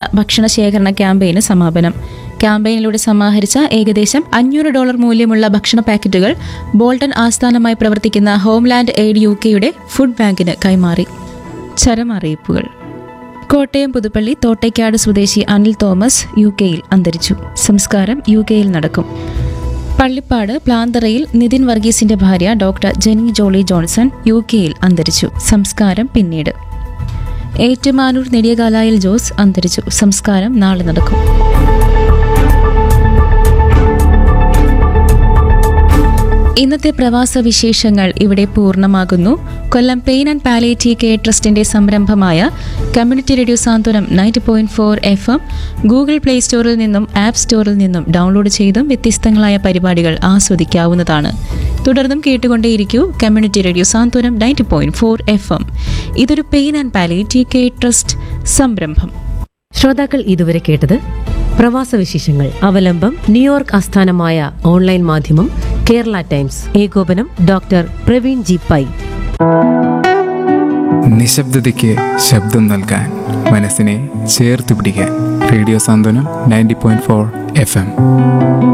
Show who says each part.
Speaker 1: ഭക്ഷണ ശേഖരണ ക്യാമ്പയിന് സമാപനം ക്യാമ്പയിനിലൂടെ സമാഹരിച്ച ഏകദേശം അഞ്ഞൂറ് ഡോളർ മൂല്യമുള്ള ഭക്ഷണ പാക്കറ്റുകൾ ബോൾട്ടൺ ആസ്ഥാനമായി പ്രവർത്തിക്കുന്ന ഹോംലാൻഡ് എയ്ഡ് യു കെയുടെ ഫുഡ് ബാങ്കിന് കൈമാറി ചരമറിയിപ്പുകൾ കോട്ടയം പുതുപ്പള്ളി തോട്ടയ്ക്കാട് സ്വദേശി അനിൽ തോമസ് യു കെയിൽ അന്തരിച്ചു സംസ്കാരം യു കെയിൽ നടക്കും പള്ളിപ്പാട് പ്ലാന്തറയിൽ നിതിൻ വർഗീസിന്റെ ഭാര്യ doctor Jeni Jolly Johnson U കെയിൽ അന്തരിച്ചു സംസ്കാരം പിന്നീട് ഏറ്റുമാനൂർ നെടിയകാലായിൽ ജോസ് അന്തരിച്ചു സംസ്കാരം നാളെ നടക്കും ഇന്നത്തെ പ്രവാസ വിശേഷങ്ങൾ ഇവിടെ പൂർണ്ണമാകുന്നു Kollam pain and palliative care ട്രസ്റ്റിന്റെ സംരംഭമായ community radio Santhwanam ninety point four F M Google play സ്റ്റോറിൽ നിന്നും ആപ്പ് സ്റ്റോറിൽ നിന്നും ഡൗൺലോഡ് ചെയ്തും വ്യത്യസ്തങ്ങളായ പരിപാടികൾ ആസ്വദിക്കാവുന്നതാണ് തുടർന്നും കേട്ടുകൊണ്ടേയിരിക്കൂ community radio Santhwanam ninety point four F M ഇതൊരു pain and palliative care trust സംരംഭം
Speaker 2: ശ്രോതാക്കൾ ഇതുവരെ കേട്ടത് പ്രവാസ വിശേഷങ്ങൾ അവലംബം ന്യൂയോർക്ക് ആസ്ഥാനമായ ഓൺലൈൻ മാധ്യമം കേരള ടൈംസ് ഏകോപനം ഡോക്ടർ പ്രവീൺ ജി പൈ
Speaker 3: നിശബ്ദതയ്ക്ക് ശബ്ദം നൽകാൻ മനസ്സിനെ ചേർത്ത് പിടിക്കാൻ radio Santhwanam ninety point four F M